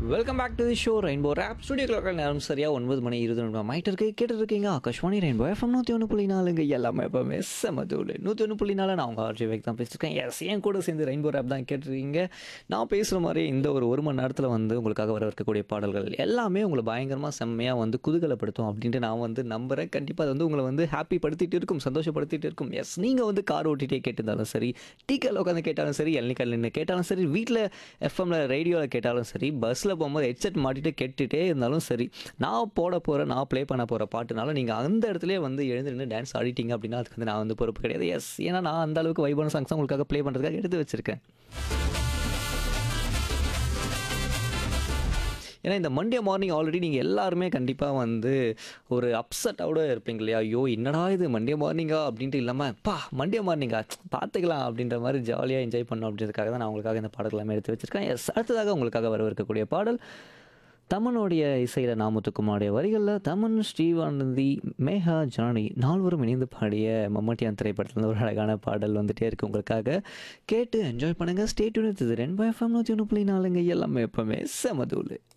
welcome back to the show rainbow rap studio clock நேரம் சரியா ஒன்பது மணி இருபது நிமிடம் ஆயிட்டு இருக்கு கேட்டு இருக்கீங்க ஆகாஷ்வாணி ரெயின்போ எஃப்எம் நூற்றி ஒன்று புள்ளி நாலுங்க எல்லாமே எப்பவுமே செம தூள் நூற்றி ஒன்று புள்ளி நாலு நான் உங்கள் ஆர்ஜி வேக் தான் பேசியிருக்கேன் எஸ் என் கூட சேர்ந்து ரெயின்போ ரேப் தான் கேட்டிருக்கீங்க நான் பேசுகிற மாதிரி இந்த ஒரு ஒரு மணி நேரத்தில் வந்து உங்களுக்காக வர இருக்கக்கூடிய பாடல்கள் எல்லாமே உங்களை பயங்கரமாக செம்மையாக வந்து குதூகலப்படுத்தும் அப்படின்ட்டு நான் வந்து நம்புகிறேன் கண்டிப்பாக அது வந்து உங்களை வந்து ஹாப்பி படுத்திட்டு இருக்கும் சந்தோஷப்படுத்திட்டு இருக்கும் எஸ் நீங்கள் வந்து கார் ஓட்டிகிட்டே கேட்டிருந்தாலும் சரி டீக்கல் உட்காந்து கேட்டாலும் சரி எல்னிக்கல் நின்று கேட்டாலும் சரி வீட்டில் எஃப்எம்ல ரேடியோவில் கேட்டாலும் சரி பஸ்ஸில் போகும்போது ஹெட்செட் மாட்டிட்டு கேட்டுகிட்டே இருந்தாலும் சரி நான் போட போகிற நான் ப்ளே பண்ண போகிற பாட்டுனால நீங்கள் அந்த இடத்துலயே வந்து எழுந்து நின்று டான்ஸ் ஆடிட்டீங்க அப்படின்னா அதுக்கு வந்து நான் வந்து பொறுப்பு கிடையாது எஸ் ஏன்னா நான் அந்த அளவுக்கு வைபான சாங்ஸ் உங்களுக்காக ப்ளே பண்ணுறதுக்காக எடுத்து வச்சிருக்கேன் ஏன்னா இந்த மண்டே மார்னிங் ஆல்ரெடி நீங்கள் எல்லாருமே கண்டிப்பாக வந்து ஒரு அப்செட்டோட இருப்பீங்க இல்லையா ஐயோ என்னடா இது மண்டே மார்னிங்கா அப்படின்ட்டு இல்லாமல் பா மண்டே மார்னிங்கா பார்த்துக்கலாம் அப்படின்ற மாதிரி ஜாலியாக என்ஜாய் பண்ணணும் அப்படின்றதுக்காக தான் நான் உங்களுக்காக இந்த பாடல் எல்லாமே எடுத்து வச்சிருக்கேன் எஸ் அடுத்ததாக உங்களுக்காக வரவிருக்கக்கூடிய பாடல் தமனுடைய இசையில் நாமத்துக்குமாருடைய வரிகளில் தமன் ஸ்ரீவானந்தி மேகா ஜானி நால்வரும் இணைந்து பாடிய மம்மட்டியான் திரைப்படத்தில் ஒரு அழகான பாடல் வந்துட்டே இருக்கு உங்களுக்காக கேட்டு என்ஜாய் பண்ணுங்கள் ஸ்டேட் யூனிட் இது ரெண்டு எஃப்எம் நூற்றி ஒன்று புள்ளி நாலுங்க எல்லாமே எப்பவுமே செமதூள்